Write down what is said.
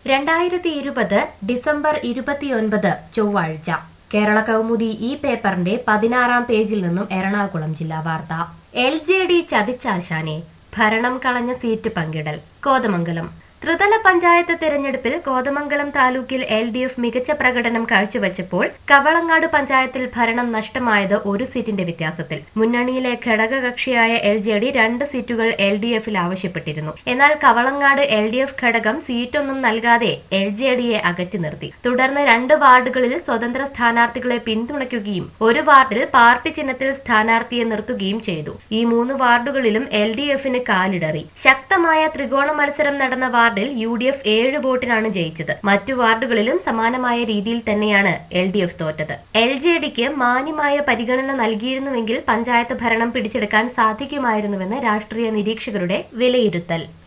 രണ്ടായിരത്തി ഇരുപത് ഡിസംബർ ഇരുപത്തിയൊൻപത് ചൊവ്വാഴ്ച കേരള കൗമുദി ഈ പേപ്പറിന്റെ പതിനാറാം പേജിൽ നിന്നും എറണാകുളം ജില്ലാ വാർത്ത എൽ ജെ ഡി ചതിച്ചാശാനെ ഭരണം കളഞ്ഞ സീറ്റ് പങ്കിടൽ കോതമംഗലം ത്രിതല പഞ്ചായത്ത് തെരഞ്ഞെടുപ്പിൽ കോതമംഗലം താലൂക്കിൽ എൽ ഡി എഫ് മികച്ച പ്രകടനം കാഴ്ചവെച്ചപ്പോൾ കവളങ്ങാട് പഞ്ചായത്തിൽ ഭരണം നഷ്ടമായത് ഒരു സീറ്റിന്റെ വ്യത്യാസത്തിൽ മുന്നണിയിലെ ഘടകകക്ഷിയായ എൽ ജെ ഡി രണ്ട് സീറ്റുകൾ എൽ ഡി എഫിൽ ആവശ്യപ്പെട്ടിരുന്നു എന്നാൽ കവളങ്ങാട് എൽ ഡി എഫ് ഘടകം സീറ്റൊന്നും നൽകാതെ എൽ ജെ ഡിയെ അകറ്റി നിർത്തി തുടർന്ന് രണ്ട് വാർഡുകളിൽ സ്വതന്ത്ര സ്ഥാനാർത്ഥികളെ പിന്തുണയ്ക്കുകയും ഒരു വാർഡിൽ പാർട്ടി ചിഹ്നത്തിൽ സ്ഥാനാർത്ഥിയെ നിർത്തുകയും ചെയ്തു ഈ മൂന്ന് വാർഡുകളിലും എൽ ഡി എഫിന് കാലിടറി ശക്തമായ ത്രികോണ മത്സരം നടന്ന വാർഡിൽ യു ഡി എഫ് ഏഴ് വോട്ടിനാണ് ജയിച്ചത് മറ്റു വാർഡുകളിലും സമാനമായ രീതിയിൽ തന്നെയാണ് എൽ ഡി എഫ് തോറ്റത് എൽ ജെ ഡിക്ക് മാന്യമായ പരിഗണന നൽകിയിരുന്നുവെങ്കിൽ പഞ്ചായത്ത് ഭരണം പിടിച്ചെടുക്കാൻ സാധിക്കുമായിരുന്നുവെന്ന് രാഷ്ട്രീയ നിരീക്ഷകരുടെ വിലയിരുത്തൽ